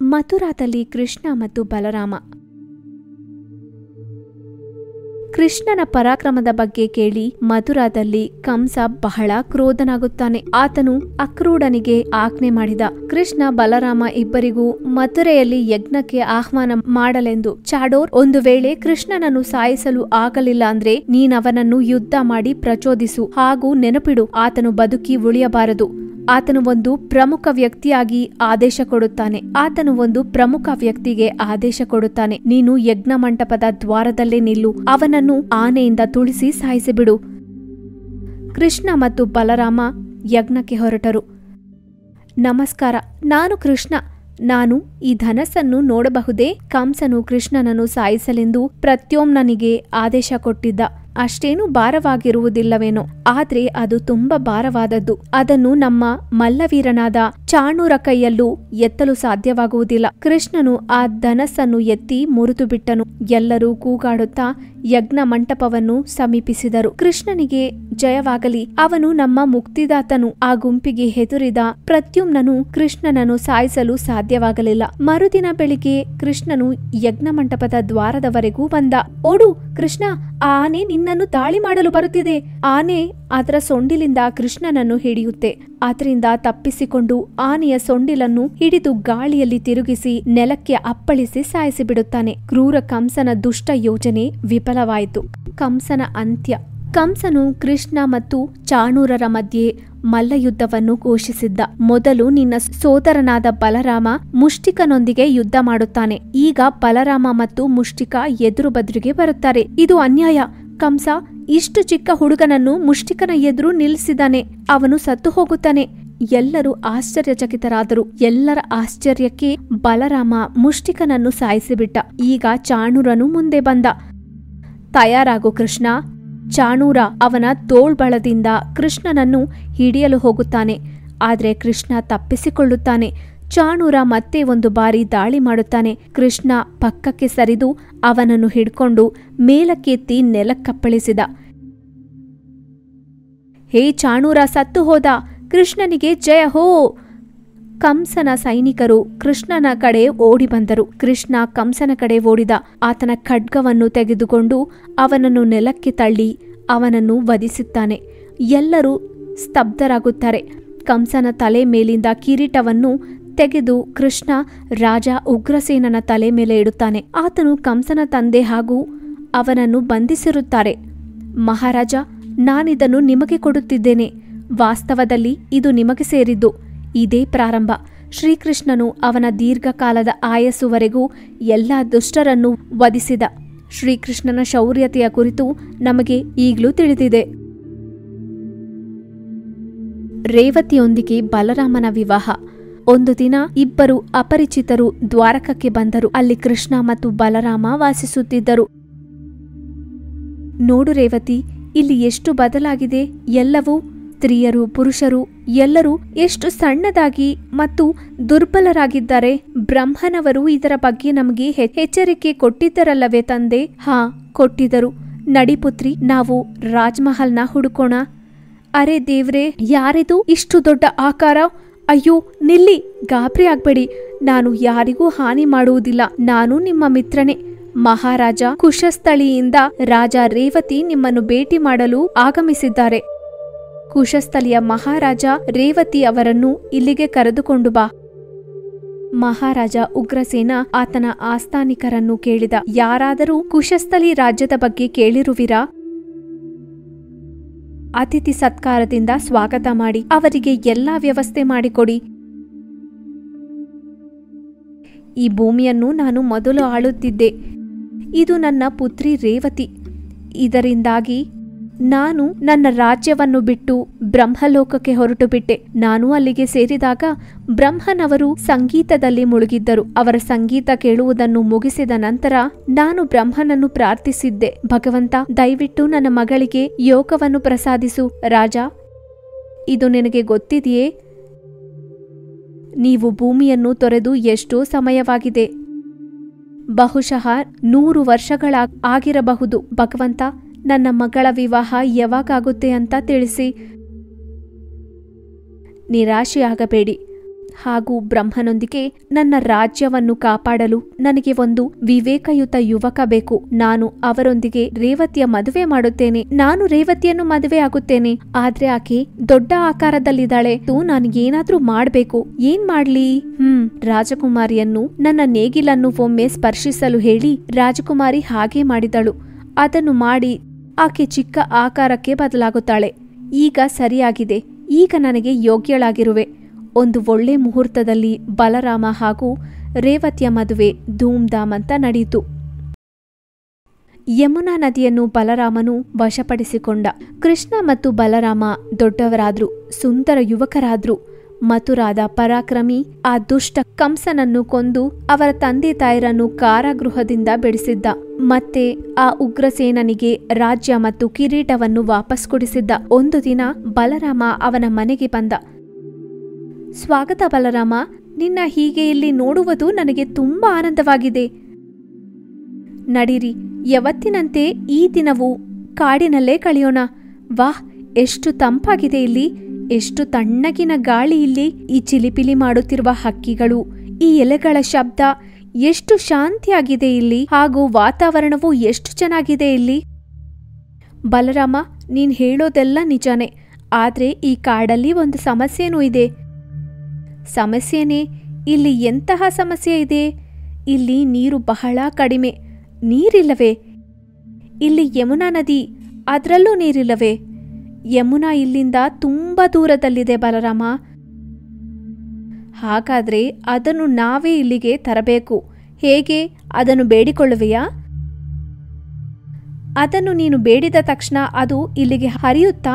ಮಥುರಾದಲ್ಲಿ ಕೃಷ್ಣ ಮತ್ತು ಬಲರಾಮ ಕೃಷ್ಣನ ಪರಾಕ್ರಮದ ಬಗ್ಗೆ ಕೇಳಿ ಮಥುರಾದಲ್ಲಿ ಕಂಸ ಬಹಳ ಕ್ರೋಧನಾಗುತ್ತಾನೆ ಆತನು ಅಕ್ರೂಢನಿಗೆ ಆಜ್ಞೆ ಮಾಡಿದ ಕೃಷ್ಣ ಬಲರಾಮ ಇಬ್ಬರಿಗೂ ಮಥುರೆಯಲ್ಲಿ ಯಜ್ಞಕ್ಕೆ ಆಹ್ವಾನ ಮಾಡಲೆಂದು ಚಾಡೋರ್ ಒಂದು ವೇಳೆ ಕೃಷ್ಣನನ್ನು ಸಾಯಿಸಲು ಆಗಲಿಲ್ಲ ಅಂದ್ರೆ ನೀನವನನ್ನು ಯುದ್ಧ ಮಾಡಿ ಪ್ರಚೋದಿಸು ಹಾಗೂ ನೆನಪಿಡು ಆತನು ಬದುಕಿ ಉಳಿಯಬಾರದು ಆತನು ಒಂದು ಪ್ರಮುಖ ವ್ಯಕ್ತಿಯಾಗಿ ಆದೇಶ ಕೊಡುತ್ತಾನೆ ಆತನು ಒಂದು ಪ್ರಮುಖ ವ್ಯಕ್ತಿಗೆ ಆದೇಶ ಕೊಡುತ್ತಾನೆ ನೀನು ಯಜ್ಞ ಮಂಟಪದ ದ್ವಾರದಲ್ಲೇ ನಿಲ್ಲು ಅವನನ್ನು ಆನೆಯಿಂದ ತುಳಿಸಿ ಸಾಯಿಸಿಬಿಡು ಕೃಷ್ಣ ಮತ್ತು ಬಲರಾಮ ಯಜ್ಞಕ್ಕೆ ಹೊರಟರು ನಮಸ್ಕಾರ ನಾನು ಕೃಷ್ಣ ನಾನು ಈ ಧನಸ್ಸನ್ನು ನೋಡಬಹುದೇ ಕಂಸನು ಕೃಷ್ಣನನ್ನು ಸಾಯಿಸಲೆಂದು ಪ್ರತ್ಯೋಮ್ನನಿಗೆ ಆದೇಶ ಕೊಟ್ಟಿದ್ದ ಅಷ್ಟೇನು ಭಾರವಾಗಿರುವುದಿಲ್ಲವೇನೋ ಆದ್ರೆ ಅದು ತುಂಬಾ ಭಾರವಾದದ್ದು ಅದನ್ನು ನಮ್ಮ ಮಲ್ಲವೀರನಾದ ಚಾಣೂರ ಕೈಯಲ್ಲೂ ಎತ್ತಲು ಸಾಧ್ಯವಾಗುವುದಿಲ್ಲ ಕೃಷ್ಣನು ಆ ಧನಸ್ಸನ್ನು ಎತ್ತಿ ಮುರಿದು ಬಿಟ್ಟನು ಎಲ್ಲರೂ ಕೂಗಾಡುತ್ತಾ ಯಜ್ಞ ಮಂಟಪವನ್ನು ಸಮೀಪಿಸಿದರು ಕೃಷ್ಣನಿಗೆ ಜಯವಾಗಲಿ ಅವನು ನಮ್ಮ ಮುಕ್ತಿದಾತನು ಆ ಗುಂಪಿಗೆ ಹೆದರಿದ ಪ್ರತ್ಯುಮ್ನನು ಕೃಷ್ಣನನ್ನು ಸಾಯಿಸಲು ಸಾಧ್ಯವಾಗಲಿಲ್ಲ ಮರುದಿನ ಬೆಳಿಗ್ಗೆ ಕೃಷ್ಣನು ಯಜ್ಞ ಮಂಟಪದ ದ್ವಾರದವರೆಗೂ ಬಂದ ಓಡು ಕೃಷ್ಣ ಆ ಆನೆ ನಿನ್ನನ್ನು ದಾಳಿ ಮಾಡಲು ಬರುತ್ತಿದೆ ಆನೆ ಅದರ ಸೊಂಡಿಲಿಂದ ಕೃಷ್ಣನನ್ನು ಹಿಡಿಯುತ್ತೆ ಅದರಿಂದ ತಪ್ಪಿಸಿಕೊಂಡು ಆನೆಯ ಸೊಂಡಿಲನ್ನು ಹಿಡಿದು ಗಾಳಿಯಲ್ಲಿ ತಿರುಗಿಸಿ ನೆಲಕ್ಕೆ ಅಪ್ಪಳಿಸಿ ಸಾಯಿಸಿಬಿಡುತ್ತಾನೆ ಕ್ರೂರ ಕಂಸನ ದುಷ್ಟ ಯೋಜನೆ ವಿಫಲವಾಯಿತು ಕಂಸನ ಅಂತ್ಯ ಕಂಸನು ಕೃಷ್ಣ ಮತ್ತು ಚಾಣೂರರ ಮಧ್ಯೆ ಮಲ್ಲಯುದ್ಧವನ್ನು ಘೋಷಿಸಿದ್ದ ಮೊದಲು ನಿನ್ನ ಸೋದರನಾದ ಬಲರಾಮ ಮುಷ್ಟಿಕನೊಂದಿಗೆ ಯುದ್ಧ ಮಾಡುತ್ತಾನೆ ಈಗ ಬಲರಾಮ ಮತ್ತು ಮುಷ್ಟಿಕ ಎದುರು ಬದುರಿಗೆ ಬರುತ್ತಾರೆ ಇದು ಅನ್ಯಾಯ ಕಂಸ ಇಷ್ಟು ಚಿಕ್ಕ ಹುಡುಗನನ್ನು ಮುಷ್ಟಿಕನ ಎದುರು ನಿಲ್ಲಿಸಿದಾನೆ ಅವನು ಸತ್ತು ಹೋಗುತ್ತಾನೆ ಎಲ್ಲರೂ ಆಶ್ಚರ್ಯಚಕಿತರಾದರು ಎಲ್ಲರ ಆಶ್ಚರ್ಯಕ್ಕೆ ಬಲರಾಮ ಮುಷ್ಟಿಕನನ್ನು ಸಾಯಿಸಿಬಿಟ್ಟ ಈಗ ಚಾಣೂರನು ಮುಂದೆ ಬಂದ ತಯಾರಾಗು ಕೃಷ್ಣ ಚಾಣೂರ ಅವನ ತೋಳ್ಬಳದಿಂದ ಕೃಷ್ಣನನ್ನು ಹಿಡಿಯಲು ಹೋಗುತ್ತಾನೆ ಆದರೆ ಕೃಷ್ಣ ತಪ್ಪಿಸಿಕೊಳ್ಳುತ್ತಾನೆ ಚಾಣೂರ ಮತ್ತೆ ಒಂದು ಬಾರಿ ದಾಳಿ ಮಾಡುತ್ತಾನೆ ಕೃಷ್ಣ ಪಕ್ಕಕ್ಕೆ ಸರಿದು ಅವನನ್ನು ಹಿಡ್ಕೊಂಡು ಮೇಲಕ್ಕೆತ್ತಿ ನೆಲಕ್ಕಪ್ಪಳಿಸಿದ ಹೇ ಚಾಣೂರ ಸತ್ತು ಹೋದ ಕೃಷ್ಣನಿಗೆ ಜಯ ಹೋ ಕಂಸನ ಸೈನಿಕರು ಕೃಷ್ಣನ ಕಡೆ ಓಡಿ ಬಂದರು ಕೃಷ್ಣ ಕಂಸನ ಕಡೆ ಓಡಿದ ಆತನ ಖಡ್ಗವನ್ನು ತೆಗೆದುಕೊಂಡು ಅವನನ್ನು ನೆಲಕ್ಕೆ ತಳ್ಳಿ ಅವನನ್ನು ವಧಿಸುತ್ತಾನೆ ಎಲ್ಲರೂ ಸ್ತಬ್ಧರಾಗುತ್ತಾರೆ ಕಂಸನ ತಲೆ ಮೇಲಿಂದ ಕಿರೀಟವನ್ನು ತೆಗೆದು ಕೃಷ್ಣ ರಾಜ ಉಗ್ರಸೇನನ ತಲೆ ಮೇಲೆ ಇಡುತ್ತಾನೆ ಆತನು ಕಂಸನ ತಂದೆ ಹಾಗೂ ಅವನನ್ನು ಬಂಧಿಸಿರುತ್ತಾರೆ ಮಹಾರಾಜ ನಾನಿದನ್ನು ನಿಮಗೆ ಕೊಡುತ್ತಿದ್ದೇನೆ ವಾಸ್ತವದಲ್ಲಿ ಇದು ನಿಮಗೆ ಸೇರಿದ್ದು ಇದೇ ಪ್ರಾರಂಭ ಶ್ರೀಕೃಷ್ಣನು ಅವನ ದೀರ್ಘಕಾಲದ ಆಯಸ್ಸುವರೆಗೂ ಎಲ್ಲ ದುಷ್ಟರನ್ನು ವಧಿಸಿದ ಶ್ರೀಕೃಷ್ಣನ ಶೌರ್ಯತೆಯ ಕುರಿತು ನಮಗೆ ಈಗಲೂ ತಿಳಿದಿದೆ ರೇವತಿಯೊಂದಿಗೆ ಬಲರಾಮನ ವಿವಾಹ ಒಂದು ದಿನ ಇಬ್ಬರು ಅಪರಿಚಿತರು ದ್ವಾರಕಕ್ಕೆ ಬಂದರು ಅಲ್ಲಿ ಕೃಷ್ಣ ಮತ್ತು ಬಲರಾಮ ವಾಸಿಸುತ್ತಿದ್ದರು ನೋಡು ರೇವತಿ ಇಲ್ಲಿ ಎಷ್ಟು ಬದಲಾಗಿದೆ ಎಲ್ಲವೂ ಸ್ತ್ರೀಯರು ಪುರುಷರು ಎಲ್ಲರೂ ಎಷ್ಟು ಸಣ್ಣದಾಗಿ ಮತ್ತು ದುರ್ಬಲರಾಗಿದ್ದಾರೆ ಬ್ರಹ್ಮನವರು ಇದರ ಬಗ್ಗೆ ನಮಗೆ ಹೆ- ಎಚ್ಚರಿಕೆ ಕೊಟ್ಟಿದ್ದರಲ್ಲವೇ ತಂದೆ ಹಾ ಕೊಟ್ಟಿದ್ದರು ನಡಿಪುತ್ರಿ ನಾವು ರಾಜ್ಮಹಲ್ನ ಹುಡುಕೋಣ ಅರೆ ದೇವ್ರೆ ಯಾರಿದು ಇಷ್ಟು ದೊಡ್ಡ ಆಕಾರ ಅಯ್ಯೋ ನಿಲ್ಲಿ ಗಾಬರಿ ಆಗ್ಬೇಡಿ ನಾನು ಯಾರಿಗೂ ಹಾನಿ ಮಾಡುವುದಿಲ್ಲ ನಾನು ನಿಮ್ಮ ಮಿತ್ರನೇ ಮಹಾರಾಜ ಕುಶಸ್ಥಳಿಯಿಂದ ರಾಜ ರೇವತಿ ನಿಮ್ಮನ್ನು ಭೇಟಿ ಮಾಡಲು ಆಗಮಿಸಿದ್ದಾರೆ ಕುಶಸ್ಥಲಿಯ ಮಹಾರಾಜ ರೇವತಿ ಅವರನ್ನು ಇಲ್ಲಿಗೆ ಕರೆದುಕೊಂಡು ಬಾ ಮಹಾರಾಜ ಉಗ್ರಸೇನ ಆತನ ಆಸ್ಥಾನಿಕರನ್ನು ಕೇಳಿದ ಯಾರಾದರೂ ಕುಶಸ್ಥಲಿ ರಾಜ್ಯದ ಬಗ್ಗೆ ಕೇಳಿರುವಿರಾ ಅತಿಥಿ ಸತ್ಕಾರದಿಂದ ಸ್ವಾಗತ ಮಾಡಿ ಅವರಿಗೆ ಎಲ್ಲಾ ವ್ಯವಸ್ಥೆ ಮಾಡಿಕೊಡಿ ಈ ಭೂಮಿಯನ್ನು ನಾನು ಮೊದಲು ಆಳುತ್ತಿದ್ದೆ ಇದು ನನ್ನ ಪುತ್ರಿ ರೇವತಿ ಇದರಿಂದಾಗಿ ನಾನು ನನ್ನ ರಾಜ್ಯವನ್ನು ಬಿಟ್ಟು ಬ್ರಹ್ಮಲೋಕಕ್ಕೆ ಹೊರಟು ಬಿಟ್ಟೆ ನಾನು ಅಲ್ಲಿಗೆ ಸೇರಿದಾಗ ಬ್ರಹ್ಮನವರು ಸಂಗೀತದಲ್ಲಿ ಮುಳುಗಿದ್ದರು ಅವರ ಸಂಗೀತ ಕೇಳುವುದನ್ನು ಮುಗಿಸಿದ ನಂತರ ನಾನು ಬ್ರಹ್ಮನನ್ನು ಪ್ರಾರ್ಥಿಸಿದ್ದೆ ಭಗವಂತ ದಯವಿಟ್ಟು ನನ್ನ ಮಗಳಿಗೆ ಯೋಗವನ್ನು ಪ್ರಸಾದಿಸು ರಾಜ ಇದು ನಿನಗೆ ಗೊತ್ತಿದೆಯೇ ನೀವು ಭೂಮಿಯನ್ನು ತೊರೆದು ಎಷ್ಟೋ ಸಮಯವಾಗಿದೆ ಬಹುಶಃ ನೂರು ವರ್ಷಗಳ ಆಗಿರಬಹುದು ಭಗವಂತ ನನ್ನ ಮಗಳ ವಿವಾಹ ಯಾವಾಗಾಗುತ್ತೆ ಅಂತ ತಿಳಿಸಿ ನಿರಾಶೆಯಾಗಬೇಡಿ ಹಾಗೂ ಬ್ರಹ್ಮನೊಂದಿಗೆ ನನ್ನ ರಾಜ್ಯವನ್ನು ಕಾಪಾಡಲು ನನಗೆ ಒಂದು ವಿವೇಕಯುತ ಯುವಕ ಬೇಕು ನಾನು ಅವರೊಂದಿಗೆ ರೇವತಿಯ ಮದುವೆ ಮಾಡುತ್ತೇನೆ ನಾನು ರೇವತಿಯನ್ನು ಮದುವೆ ಆಗುತ್ತೇನೆ ಆದ್ರೆ ಆಕೆ ದೊಡ್ಡ ಆಕಾರದಲ್ಲಿದ್ದಾಳೆ ತು ನಾನು ಏನಾದ್ರೂ ಮಾಡ್ಬೇಕು ಏನ್ ಮಾಡ್ಲಿ ಹ್ಮ್ ರಾಜಕುಮಾರಿಯನ್ನು ನನ್ನ ನೇಗಿಲನ್ನು ಒಮ್ಮೆ ಸ್ಪರ್ಶಿಸಲು ಹೇಳಿ ರಾಜಕುಮಾರಿ ಹಾಗೆ ಮಾಡಿದಳು ಅದನ್ನು ಮಾಡಿ ಆಕೆ ಚಿಕ್ಕ ಆಕಾರಕ್ಕೆ ಬದಲಾಗುತ್ತಾಳೆ ಈಗ ಸರಿಯಾಗಿದೆ ಈಗ ನನಗೆ ಯೋಗ್ಯಳಾಗಿರುವೆ ಒಂದು ಒಳ್ಳೆ ಮುಹೂರ್ತದಲ್ಲಿ ಬಲರಾಮ ಹಾಗೂ ರೇವತಿಯ ಮದುವೆ ಧೂಮ್ಧಾಮ್ ಅಂತ ನಡೆಯಿತು ಯಮುನಾ ನದಿಯನ್ನು ಬಲರಾಮನು ವಶಪಡಿಸಿಕೊಂಡ ಕೃಷ್ಣ ಮತ್ತು ಬಲರಾಮ ದೊಡ್ಡವರಾದ್ರು ಸುಂದರ ಯುವಕರಾದ್ರು ಮಥುರಾದ ಪರಾಕ್ರಮಿ ಆ ದುಷ್ಟ ಕಂಸನನ್ನು ಕೊಂದು ಅವರ ತಂದೆ ತಾಯರನ್ನು ಕಾರಾಗೃಹದಿಂದ ಬಿಡಿಸಿದ್ದ ಮತ್ತೆ ಆ ಉಗ್ರಸೇನನಿಗೆ ರಾಜ್ಯ ಮತ್ತು ಕಿರೀಟವನ್ನು ವಾಪಸ್ ಕೊಡಿಸಿದ್ದ ಒಂದು ದಿನ ಬಲರಾಮ ಅವನ ಮನೆಗೆ ಬಂದ ಸ್ವಾಗತ ಬಲರಾಮ ನಿನ್ನ ಹೀಗೆ ಇಲ್ಲಿ ನೋಡುವುದು ನನಗೆ ತುಂಬಾ ಆನಂದವಾಗಿದೆ ನಡೀರಿ ಯಾವತ್ತಿನಂತೆ ಈ ದಿನವು ಕಾಡಿನಲ್ಲೇ ಕಳೆಯೋಣ ವಾಹ್ ಎಷ್ಟು ತಂಪಾಗಿದೆ ಇಲ್ಲಿ ಎಷ್ಟು ತಣ್ಣಗಿನ ಗಾಳಿ ಇಲ್ಲಿ ಈ ಚಿಲಿಪಿಲಿ ಮಾಡುತ್ತಿರುವ ಹಕ್ಕಿಗಳು ಈ ಎಲೆಗಳ ಶಬ್ದ ಎಷ್ಟು ಶಾಂತಿಯಾಗಿದೆ ಇಲ್ಲಿ ಹಾಗೂ ವಾತಾವರಣವು ಎಷ್ಟು ಚೆನ್ನಾಗಿದೆ ಇಲ್ಲಿ ಬಲರಾಮ ನೀನ್ ಹೇಳೋದೆಲ್ಲ ನಿಜಾನೇ ಆದ್ರೆ ಈ ಕಾಡಲ್ಲಿ ಒಂದು ಸಮಸ್ಯೆನೂ ಇದೆ ಸಮಸ್ಯೆನೇ ಇಲ್ಲಿ ಎಂತಹ ಸಮಸ್ಯೆ ಇದೆ ಇಲ್ಲಿ ನೀರು ಬಹಳ ಕಡಿಮೆ ನೀರಿಲ್ಲವೇ ಇಲ್ಲಿ ಯಮುನಾ ನದಿ ಅದರಲ್ಲೂ ನೀರಿಲ್ಲವೇ ಯಮುನಾ ಇಲ್ಲಿಂದ ತುಂಬ ದೂರದಲ್ಲಿದೆ ಬಲರಾಮ ಹಾಗಾದ್ರೆ ಅದನ್ನು ನಾವೇ ಇಲ್ಲಿಗೆ ತರಬೇಕು ಹೇಗೆ ಅದನ್ನು ಬೇಡಿಕೊಳ್ಳುವೆಯಾ ಅದನ್ನು ನೀನು ಬೇಡಿದ ತಕ್ಷಣ ಅದು ಇಲ್ಲಿಗೆ ಹರಿಯುತ್ತಾ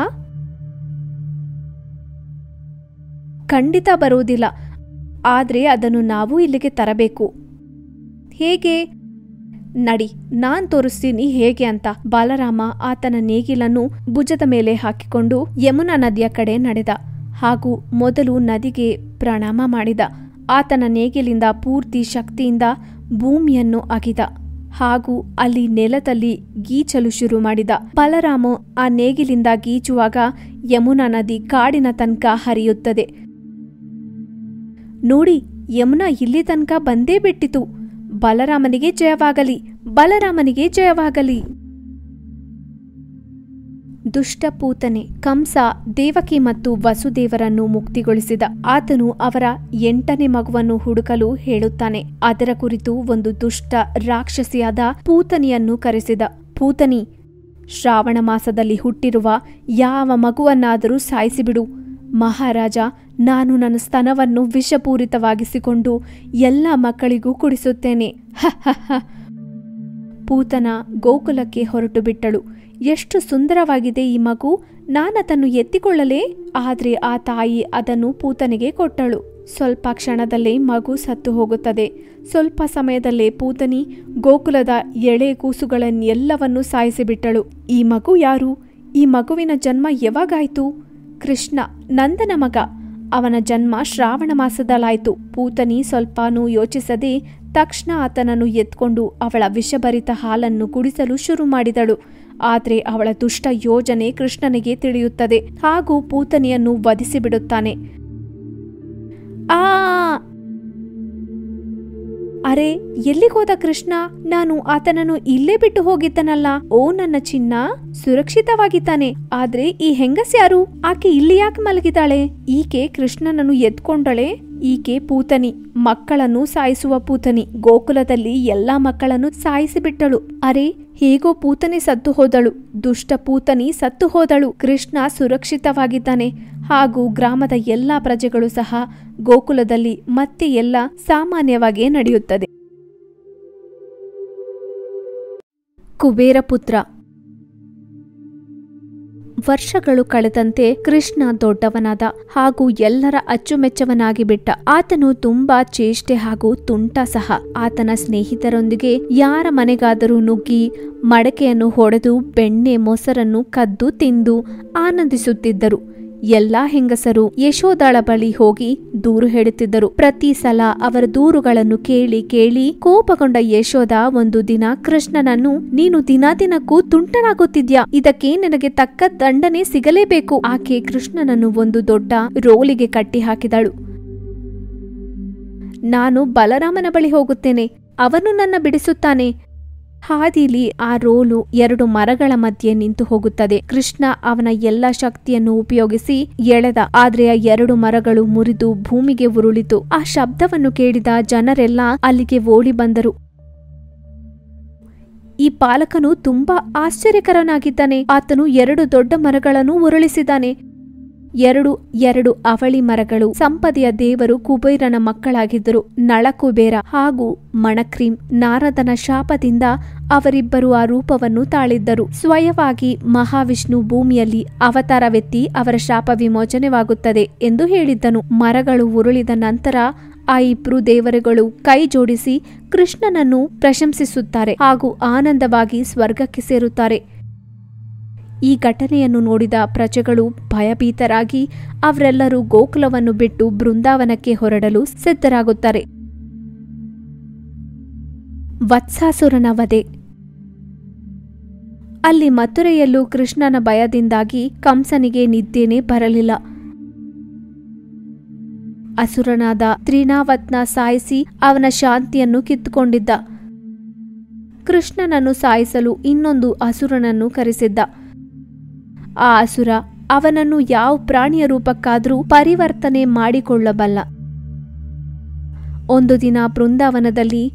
ಖಂಡಿತ ಬರುವುದಿಲ್ಲ ಆದರೆ ಅದನ್ನು ನಾವು ಇಲ್ಲಿಗೆ ತರಬೇಕು ಹೇಗೆ ನಡಿ ನಾನ್ ತೋರಿಸ್ತೀನಿ ಹೇಗೆ ಅಂತ ಬಾಲರಾಮ ಆತನ ನೇಗಿಲನ್ನು ಭುಜದ ಮೇಲೆ ಹಾಕಿಕೊಂಡು ಯಮುನಾ ನದಿಯ ಕಡೆ ನಡೆದ ಹಾಗೂ ಮೊದಲು ನದಿಗೆ ಪ್ರಣಾಮ ಮಾಡಿದ ಆತನ ನೇಗಿಲಿಂದ ಪೂರ್ತಿ ಶಕ್ತಿಯಿಂದ ಭೂಮಿಯನ್ನು ಅಗಿದ ಹಾಗೂ ಅಲ್ಲಿ ನೆಲದಲ್ಲಿ ಗೀಚಲು ಶುರು ಮಾಡಿದ ಬಲರಾಮ ಆ ನೇಗಿಲಿಂದ ಗೀಚುವಾಗ ಯಮುನಾ ನದಿ ಕಾಡಿನ ತನಕ ಹರಿಯುತ್ತದೆ ನೋಡಿ ಯಮುನಾ ಇಲ್ಲಿ ತನಕ ಬಂದೇ ಬಿಟ್ಟಿತು ಬಲರಾಮನಿಗೆ ಜಯವಾಗಲಿ ಬಲರಾಮನಿಗೆ ಜಯವಾಗಲಿ ದುಷ್ಟಪೂತನೆ ಕಂಸ ದೇವಕಿ ಮತ್ತು ವಸುದೇವರನ್ನು ಮುಕ್ತಿಗೊಳಿಸಿದ ಆತನು ಅವರ ಎಂಟನೇ ಮಗುವನ್ನು ಹುಡುಕಲು ಹೇಳುತ್ತಾನೆ ಅದರ ಕುರಿತು ಒಂದು ದುಷ್ಟ ರಾಕ್ಷಸಿಯಾದ ಪೂತನಿಯನ್ನು ಕರೆಸಿದ ಪೂತನಿ ಶ್ರಾವಣ ಮಾಸದಲ್ಲಿ ಹುಟ್ಟಿರುವ ಯಾವ ಮಗುವನ್ನಾದರೂ ಸಾಯಿಸಿಬಿಡು ಮಹಾರಾಜ ನಾನು ನನ್ನ ಸ್ತನವನ್ನು ವಿಷಪೂರಿತವಾಗಿಸಿಕೊಂಡು ಎಲ್ಲ ಮಕ್ಕಳಿಗೂ ಕುಡಿಸುತ್ತೇನೆ ಹ ಹ ಹ. ಪೂತನ ಗೋಕುಲಕ್ಕೆ ಹೊರಟು ಬಿಟ್ಟಳು ಎಷ್ಟು ಸುಂದರವಾಗಿದೆ ಈ ಮಗು ನಾನದನ್ನು ಎತ್ತಿಕೊಳ್ಳಲೇ ಆದರೆ ಆ ತಾಯಿ ಅದನ್ನು ಪೂತನಿಗೆ ಕೊಟ್ಟಳು ಸ್ವಲ್ಪ ಕ್ಷಣದಲ್ಲೇ ಮಗು ಸತ್ತು ಹೋಗುತ್ತದೆ ಸ್ವಲ್ಪ ಸಮಯದಲ್ಲೇ ಪೂತನಿ ಗೋಕುಲದ ಎಳೆ ಕೂಸುಗಳನ್ನೆಲ್ಲವನ್ನೂ ಸಾಯಿಸಿಬಿಟ್ಟಳು ಈ ಮಗು ಯಾರು ಈ ಮಗುವಿನ ಜನ್ಮ ಯಾವಾಗಾಯ್ತು ಕೃಷ್ಣ ನಂದನ ಮಗ ಅವನ ಜನ್ಮ ಶ್ರಾವಣ ಮಾಸದಲ್ಲಾಯ್ತು ಪೂತನಿ ಸ್ವಲ್ಪನೂ ಯೋಚಿಸದೆ ತಕ್ಷಣ ಆತನನ್ನು ಎತ್ಕೊಂಡು ಅವಳ ವಿಷಭರಿತ ಹಾಲನ್ನು ಕುಡಿಸಲು ಶುರು ಮಾಡಿದಳು ಆದರೆ ಅವಳ ದುಷ್ಟ ಯೋಜನೆ ಕೃಷ್ಣನಿಗೆ ತಿಳಿಯುತ್ತದೆ ಹಾಗೂ ಪೂತನಿಯನ್ನು ವಧಿಸಿಬಿಡುತ್ತಾನೆ ಆ ಅರೆ ಎಲ್ಲಿಗೋದ ಕೃಷ್ಣ ನಾನು ಆತನನ್ನು ಇಲ್ಲೇ ಬಿಟ್ಟು ಹೋಗಿದ್ದನಲ್ಲ ಓ ನನ್ನ ಚಿನ್ನ ಸುರಕ್ಷಿತವಾಗಿದ್ದಾನೆ ಆದ್ರೆ ಈ ಹೆಂಗಸ್ ಯಾರು ಆಕೆ ಇಲ್ಲಿ ಯಾಕೆ ಮಲಗಿದಾಳೆ ಈಕೆ ಕೃಷ್ಣನನ್ನು ಎತ್ಕೊಂಡಳೆ ಈಕೆ ಪೂತನಿ ಮಕ್ಕಳನ್ನು ಸಾಯಿಸುವ ಪೂತನಿ ಗೋಕುಲದಲ್ಲಿ ಎಲ್ಲಾ ಮಕ್ಕಳನ್ನು ಸಾಯಿಸಿಬಿಟ್ಟಳು ಅರೆ ಹೇಗೋ ಪೂತನಿ ಸತ್ತು ಹೋದಳು ದುಷ್ಟ ಪೂತನಿ ಸತ್ತು ಹೋದಳು ಕೃಷ್ಣ ಸುರಕ್ಷಿತವಾಗಿದ್ದಾನೆ ಹಾಗೂ ಗ್ರಾಮದ ಎಲ್ಲಾ ಪ್ರಜೆಗಳು ಸಹ ಗೋಕುಲದಲ್ಲಿ ಮತ್ತೆ ಎಲ್ಲ ಸಾಮಾನ್ಯವಾಗಿಯೇ ನಡೆಯುತ್ತದೆ ಕುಬೇರ ಪುತ್ರ ವರ್ಷಗಳು ಕಳೆದಂತೆ ಕೃಷ್ಣ ದೊಡ್ಡವನಾದ ಹಾಗೂ ಎಲ್ಲರ ಅಚ್ಚುಮೆಚ್ಚವನಾಗಿ ಬಿಟ್ಟ ಆತನು ತುಂಬಾ ಚೇಷ್ಟೆ ಹಾಗೂ ತುಂಟ ಸಹ ಆತನ ಸ್ನೇಹಿತರೊಂದಿಗೆ ಯಾರ ಮನೆಗಾದರೂ ನುಗ್ಗಿ ಮಡಕೆಯನ್ನು ಹೊಡೆದು ಬೆಣ್ಣೆ ಮೊಸರನ್ನು ಕದ್ದು ತಿಂದು ಆನಂದಿಸುತ್ತಿದ್ದರು ಎಲ್ಲಾ ಹೆಂಗಸರು ಯಶೋದಾಳ ಬಳಿ ಹೋಗಿ ದೂರು ಹೇಳುತ್ತಿದ್ದರು ಪ್ರತಿ ಸಲ ಅವರ ದೂರುಗಳನ್ನು ಕೇಳಿ ಕೇಳಿ ಕೋಪಗೊಂಡ ಯಶೋದ ಒಂದು ದಿನ ಕೃಷ್ಣನನ್ನು ನೀನು ದಿನ ದಿನಕ್ಕೂ ತುಂಟನಾಗುತ್ತಿದ್ಯಾ ಇದಕ್ಕೆ ನಿನಗೆ ತಕ್ಕ ದಂಡನೆ ಸಿಗಲೇಬೇಕು ಆಕೆ ಕೃಷ್ಣನನ್ನು ಒಂದು ದೊಡ್ಡ ರೋಲಿಗೆ ಕಟ್ಟಿ ಹಾಕಿದಳು ನಾನು ಬಲರಾಮನ ಬಳಿ ಹೋಗುತ್ತೇನೆ ಅವನು ನನ್ನ ಬಿಡಿಸುತ್ತಾನೆ ಹಾದಿಲಿ ಆ ರೋಲು ಎರಡು ಮರಗಳ ಮಧ್ಯೆ ನಿಂತು ಹೋಗುತ್ತದೆ ಕೃಷ್ಣ ಅವನ ಎಲ್ಲ ಶಕ್ತಿಯನ್ನು ಉಪಯೋಗಿಸಿ ಎಳೆದ ಆದ್ರೆ ಆ ಎರಡು ಮರಗಳು ಮುರಿದು ಭೂಮಿಗೆ ಉರುಳಿತು ಆ ಶಬ್ದವನ್ನು ಕೇಳಿದ ಜನರೆಲ್ಲ ಅಲ್ಲಿಗೆ ಓಡಿ ಬಂದರು ಈ ಪಾಲಕನು ತುಂಬಾ ಆಶ್ಚರ್ಯಕರನಾಗಿದ್ದಾನೆ ಆತನು ಎರಡು ದೊಡ್ಡ ಮರಗಳನ್ನು ಉರುಳಿಸಿದ್ದಾನೆ ಎರಡು ಎರಡು ಅವಳಿ ಮರಗಳು ಸಂಪದೆಯ ದೇವರು ಕುಬೇರನ ಮಕ್ಕಳಾಗಿದ್ದರು ನಳಕುಬೇರ ಹಾಗೂ ಮಣಕ್ರೀಂ ನಾರದನ ಶಾಪದಿಂದ ಅವರಿಬ್ಬರು ಆ ರೂಪವನ್ನು ತಾಳಿದ್ದರು ಸ್ವಯವಾಗಿ ಮಹಾವಿಷ್ಣು ಭೂಮಿಯಲ್ಲಿ ಅವತಾರವೆತ್ತಿ ಅವರ ಶಾಪ ವಿಮೋಚನೆವಾಗುತ್ತದೆ ಎಂದು ಹೇಳಿದ್ದನು ಮರಗಳು ಉರುಳಿದ ನಂತರ ಆ ಇಬ್ರು ದೇವರುಗಳು ಕೈ ಜೋಡಿಸಿ ಕೃಷ್ಣನನ್ನು ಪ್ರಶಂಸಿಸುತ್ತಾರೆ ಹಾಗೂ ಆನಂದವಾಗಿ ಸ್ವರ್ಗಕ್ಕೆ ಸೇರುತ್ತಾರೆ ಈ ಘಟನೆಯನ್ನು ನೋಡಿದ ಪ್ರಜೆಗಳು ಭಯಭೀತರಾಗಿ ಅವರೆಲ್ಲರೂ ಗೋಕುಲವನ್ನು ಬಿಟ್ಟು ಬೃಂದಾವನಕ್ಕೆ ಹೊರಡಲು ಸಿದ್ಧರಾಗುತ್ತಾರೆ ವತ್ಸಾಸುರನ ವಧೆ ಅಲ್ಲಿ ಮಥುರೆಯಲ್ಲೂ ಕೃಷ್ಣನ ಭಯದಿಂದಾಗಿ ಕಂಸನಿಗೆ ನಿದ್ದೆನೇ ಬರಲಿಲ್ಲ ಅಸುರನಾದ ತ್ರಿನಾವತ್ನ ಸಾಯಿಸಿ ಅವನ ಶಾಂತಿಯನ್ನು ಕಿತ್ತುಕೊಂಡಿದ್ದ ಕೃಷ್ಣನನ್ನು ಸಾಯಿಸಲು ಇನ್ನೊಂದು ಅಸುರನನ್ನು ಕರೆಸಿದ್ದ ಆ ಅಸುರ ಅವನನ್ನು ಯಾವ ಪ್ರಾಣಿಯ ರೂಪಕ್ಕಾದರೂ ಪರಿವರ್ತನೆ ಮಾಡಿಕೊಳ್ಳಬಲ್ಲ ಒಂದು ದಿನ ಬೃಂದಾವನದಲ್ಲಿ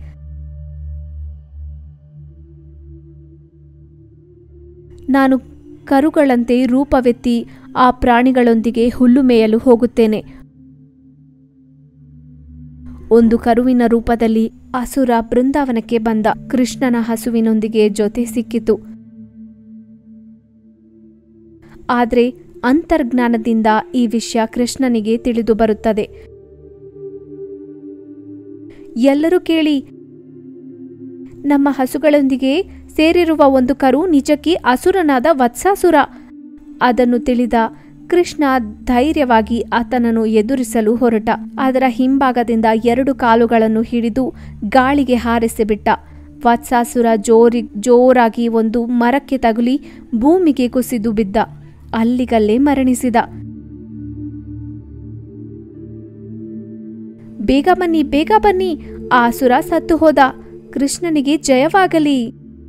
ನಾನು ಕರುಗಳಂತೆ ರೂಪವೆತ್ತಿ ಆ ಪ್ರಾಣಿಗಳೊಂದಿಗೆ ಹುಲ್ಲು ಮೇಯಲು ಹೋಗುತ್ತೇನೆ ಒಂದು ಕರುವಿನ ರೂಪದಲ್ಲಿ ಅಸುರ ಬೃಂದಾವನಕ್ಕೆ ಬಂದ ಕೃಷ್ಣನ ಹಸುವಿನೊಂದಿಗೆ ಜೊತೆ ಸಿಕ್ಕಿತು ಆದರೆ ಅಂತರ್ಜ್ಞಾನದಿಂದ ಈ ವಿಷಯ ಕೃಷ್ಣನಿಗೆ ತಿಳಿದು ಬರುತ್ತದೆ ಎಲ್ಲರೂ ಕೇಳಿ ನಮ್ಮ ಹಸುಗಳೊಂದಿಗೆ ಸೇರಿರುವ ಒಂದು ಕರು ನಿಜಕ್ಕೆ ಅಸುರನಾದ ವತ್ಸಾಸುರ ಅದನ್ನು ತಿಳಿದ ಕೃಷ್ಣ ಧೈರ್ಯವಾಗಿ ಆತನನ್ನು ಎದುರಿಸಲು ಹೊರಟ ಅದರ ಹಿಂಭಾಗದಿಂದ ಎರಡು ಕಾಲುಗಳನ್ನು ಹಿಡಿದು ಗಾಳಿಗೆ ಹಾರಿಸಿಬಿಟ್ಟ ವತ್ಸಾಸುರ ಜೋರಿ ಜೋರಾಗಿ ಒಂದು ಮರಕ್ಕೆ ತಗುಲಿ ಭೂಮಿಗೆ ಕುಸಿದು ಬಿದ್ದ ಅಲ್ಲಿಗಲ್ಲೇ ಮರಣಿಸಿದ ಬೇಗ ಬನ್ನಿ ಬೇಗ ಬನ್ನಿ ಆ ಅಸುರ ಸತ್ತು ಹೋದ ಕೃಷ್ಣನಿಗೆ ಜಯವಾಗಲಿ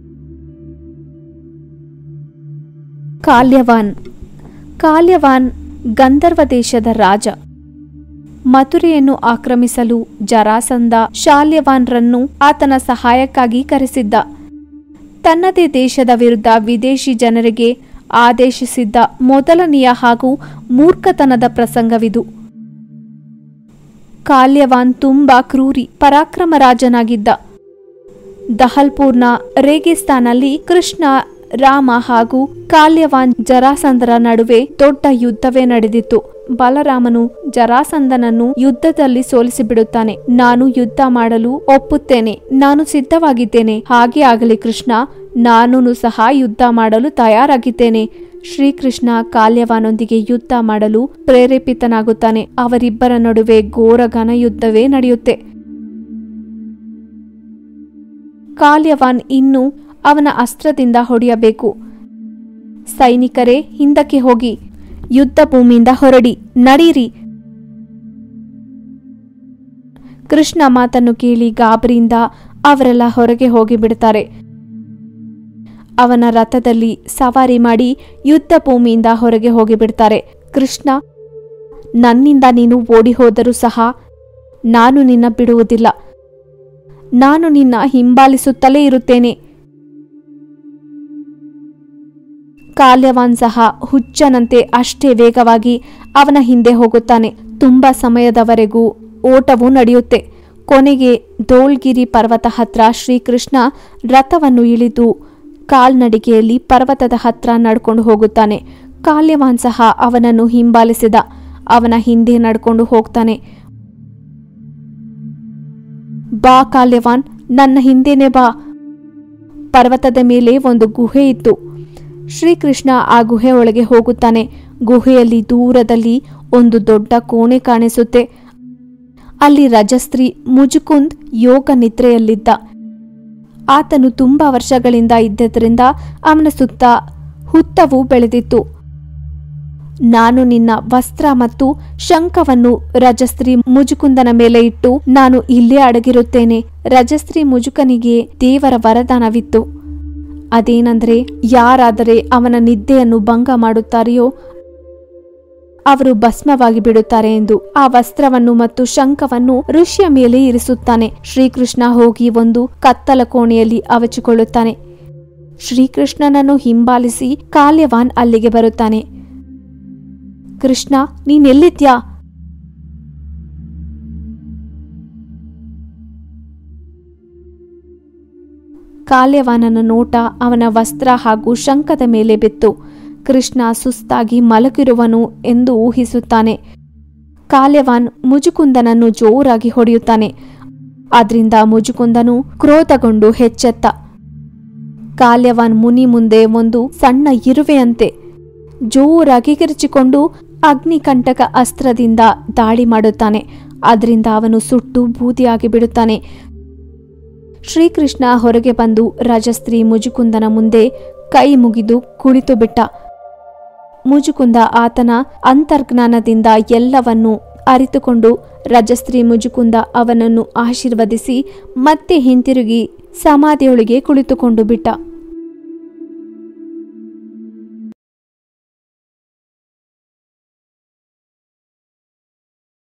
ಕಾಲ್ಯವಾನ್ ಕಾಲ್ಯವಾನ್ ಗಂಧರ್ವ ದೇಶದ ರಾಜ ಮಥುರೆಯನ್ನು ಆಕ್ರಮಿಸಲು ಜರಾಸಂಧ ಶಾಲ್ಯವಾನ್ರನ್ನು ಆತನ ಸಹಾಯಕ್ಕಾಗಿ ಕರೆಸಿದ್ದ ತನ್ನದೇ ದೇಶದ ವಿರುದ್ಧ ವಿದೇಶಿ ಜನರಿಗೆ ಆದೇಶಿಸಿದ್ದ ಮೊದಲನೆಯ ಹಾಗೂ ಮೂರ್ಖತನದ ಪ್ರಸಂಗವಿದು ಕಾಲ್ಯವಾನ್ ತುಂಬಾ ಕ್ರೂರಿ ಪರಾಕ್ರಮ ರಾಜನಾಗಿದ್ದ ದಹಲ್ಪೂರ್ನ ರೇಗಿಸ್ತಾನಲ್ಲಿ ಕೃಷ್ಣ ರಾಮ ಹಾಗೂ ಕಾಲ್ಯವಾನ್ ಜರಾಸಂಧರ ನಡುವೆ ದೊಡ್ಡ ಯುದ್ಧವೇ ನಡೆದಿತ್ತು ಬಲರಾಮನು ಜರಾಸಂಧನನ್ನು ಯುದ್ಧದಲ್ಲಿ ಸೋಲಿಸಿಬಿಡುತ್ತಾನೆ ನಾನು ಯುದ್ಧ ಮಾಡಲು ಒಪ್ಪುತ್ತೇನೆ ನಾನು ಸಿದ್ಧವಾಗಿದ್ದೇನೆ ಹಾಗೆ ಆಗಲಿ ಕೃಷ್ಣ ನಾನೂ ಸಹ ಯುದ್ಧ ಮಾಡಲು ತಯಾರಾಗಿದ್ದೇನೆ ಶ್ರೀಕೃಷ್ಣ ಕಾಲ್ಯವಾನೊಂದಿಗೆ ಯುದ್ಧ ಮಾಡಲು ಪ್ರೇರೇಪಿತನಾಗುತ್ತಾನೆ ಅವರಿಬ್ಬರ ನಡುವೆ ಘೋರ ಘನ ಯುದ್ಧವೇ ನಡೆಯುತ್ತೆ ಕಾಲ್ಯವಾನ್ ಇನ್ನು ಅವನ ಅಸ್ತ್ರದಿಂದ ಹೊಡೆಯಬೇಕು ಸೈನಿಕರೇ ಹಿಂದಕ್ಕೆ ಹೋಗಿ ಯುದ್ಧ ಭೂಮಿಯಿಂದ ಹೊರಡಿ ನಡೀರಿ ಕೃಷ್ಣ ಮಾತನ್ನು ಕೇಳಿ ಗಾಬರಿಯಿಂದ ಅವರೆಲ್ಲ ಹೊರಗೆ ಹೋಗಿಬಿಡ್ತಾರೆ ಅವನ ರಥದಲ್ಲಿ ಸವಾರಿ ಮಾಡಿ ಯುದ್ಧ ಭೂಮಿಯಿಂದ ಹೊರಗೆ ಹೋಗಿಬಿಡ್ತಾರೆ ಕೃಷ್ಣ ನನ್ನಿಂದ ನೀನು ಓಡಿ ಹೋದರೂ ಸಹ ನಾನು ನಿನ್ನ ಬಿಡುವುದಿಲ್ಲ ನಾನು ನಿನ್ನ ಹಿಂಬಾಲಿಸುತ್ತಲೇ ಇರುತ್ತೇನೆ ಕಾಲ್ಯವಾನ್ ಸಹ ಹುಚ್ಚನಂತೆ ಅಷ್ಟೇ ವೇಗವಾಗಿ ಅವನ ಹಿಂದೆ ಹೋಗುತ್ತಾನೆ ತುಂಬ ಸಮಯದವರೆಗೂ ಓಟವು ನಡೆಯುತ್ತೆ ಕೊನೆಗೆ ಧೋಳ್ಗಿರಿ ಪರ್ವತ ಹತ್ರ ಶ್ರೀಕೃಷ್ಣ ರಥವನ್ನು ಇಳಿದು ಕಾಲ್ನಡಿಗೆಯಲ್ಲಿ ಪರ್ವತದ ಹತ್ರ ನಡ್ಕೊಂಡು ಹೋಗುತ್ತಾನೆ ಕಾಲ್ಯವಾನ್ ಸಹ ಅವನನ್ನು ಹಿಂಬಾಲಿಸಿದ ಅವನ ಹಿಂದೆ ನಡ್ಕೊಂಡು ಹೋಗ್ತಾನೆ ಬಾ ಕಾಲ್ಯವಾನ್ ನನ್ನ ಹಿಂದೆನೆ ಬಾ ಪರ್ವತದ ಮೇಲೆ ಒಂದು ಗುಹೆ ಇತ್ತು ಶ್ರೀಕೃಷ್ಣ ಆ ಗುಹೆ ಒಳಗೆ ಹೋಗುತ್ತಾನೆ ಗುಹೆಯಲ್ಲಿ ದೂರದಲ್ಲಿ ಒಂದು ದೊಡ್ಡ ಕೋಣೆ ಕಾಣಿಸುತ್ತೆ ಅಲ್ಲಿ ರಜಸ್ತ್ರೀ ಮುಜುಕುಂದ್ ಯೋಗ ನಿದ್ರೆಯಲ್ಲಿದ್ದ ಆತನು ತುಂಬ ವರ್ಷಗಳಿಂದ ಇದ್ದದ್ರಿಂದ ಅವನ ಸುತ್ತ ಹುತ್ತವು ಬೆಳೆದಿತ್ತು ನಾನು ನಿನ್ನ ವಸ್ತ್ರ ಮತ್ತು ಶಂಖವನ್ನು ರಜಸ್ತ್ರೀ ಮುಜುಕುಂದನ ಮೇಲೆ ಇಟ್ಟು ನಾನು ಇಲ್ಲೇ ಅಡಗಿರುತ್ತೇನೆ ರಜಸ್ತ್ರೀ ಮುಜುಕನಿಗೆ ದೇವರ ವರದಾನವಿತ್ತು ಅದೇನೆಂದರೆ ಯಾರಾದರೆ ಅವನ ನಿದ್ದೆಯನ್ನು ಭಂಗ ಮಾಡುತ್ತಾರೆಯೋ ಅವರು ಭಸ್ಮವಾಗಿ ಬಿಡುತ್ತಾರೆ ಎಂದು ಆ ವಸ್ತ್ರವನ್ನು ಮತ್ತು ಶಂಖವನ್ನು ಋಷಿಯ ಮೇಲೆ ಇರಿಸುತ್ತಾನೆ ಶ್ರೀಕೃಷ್ಣ ಹೋಗಿ ಒಂದು ಕತ್ತಲ ಕೋಣೆಯಲ್ಲಿ ಅವಚಿಕೊಳ್ಳುತ್ತಾನೆ ಶ್ರೀಕೃಷ್ಣನನ್ನು ಹಿಂಬಾಲಿಸಿ ಕಾಲ್ಯವಾನ್ ಅಲ್ಲಿಗೆ ಬರುತ್ತಾನೆ ಕೃಷ್ಣ ನೀನೆಲ್ಲಿದ್ಯಾ ಕಾಲ್ಯವಾನನ ನೋಟ ಅವನ ವಸ್ತ್ರ ಹಾಗೂ ಶಂಖದ ಮೇಲೆ ಬಿತ್ತು ಕೃಷ್ಣ ಸುಸ್ತಾಗಿ ಮಲಗಿರುವನು ಎಂದು ಊಹಿಸುತ್ತಾನೆ ಕಾಲ್ಯವಾನ್ ಮುಜುಕುಂದನನ್ನು ಜೋರಾಗಿ ಹೊಡೆಯುತ್ತಾನೆ ಆದ್ರಿಂದ ಮುಜುಕುಂದನು ಕ್ರೋಧಗೊಂಡು ಹೆಚ್ಚೆತ್ತ ಕಾಲ್ಯವಾನ್ ಮುನಿ ಮುಂದೆ ಒಂದು ಸಣ್ಣ ಇರುವೆಯಂತೆ ಜೋರಾಗಿ ಕಿರಿಚಿಕೊಂಡು ಅಗ್ನಿಕಂಟಕ ಅಸ್ತ್ರದಿಂದ ದಾಳಿ ಮಾಡುತ್ತಾನೆ ಅದರಿಂದ ಅವನು ಸುಟ್ಟು ಬೂದಿಯಾಗಿ ಬಿಡುತ್ತಾನೆ ಶ್ರೀಕೃಷ್ಣ ಹೊರಗೆ ಬಂದು ರಾಜಸ್ತ್ರೀ ಮುಜುಕುಂದನ ಮುಂದೆ ಕೈ ಮುಗಿದು ಕುಳಿತು ಬಿಟ್ಟ ಮುಜುಕುಂದ ಆತನ ಅಂತರ್ಜ್ಞಾನದಿಂದ ಎಲ್ಲವನ್ನೂ ಅರಿತುಕೊಂಡು ರಜಸ್ತ್ರೀ ಮುಜುಕುಂದ ಅವನನ್ನು ಆಶೀರ್ವದಿಸಿ ಮತ್ತೆ ಹಿಂತಿರುಗಿ ಸಮಾಧಿಯೊಳಗೆ ಕುಳಿತುಕೊಂಡು ಬಿಟ್ಟ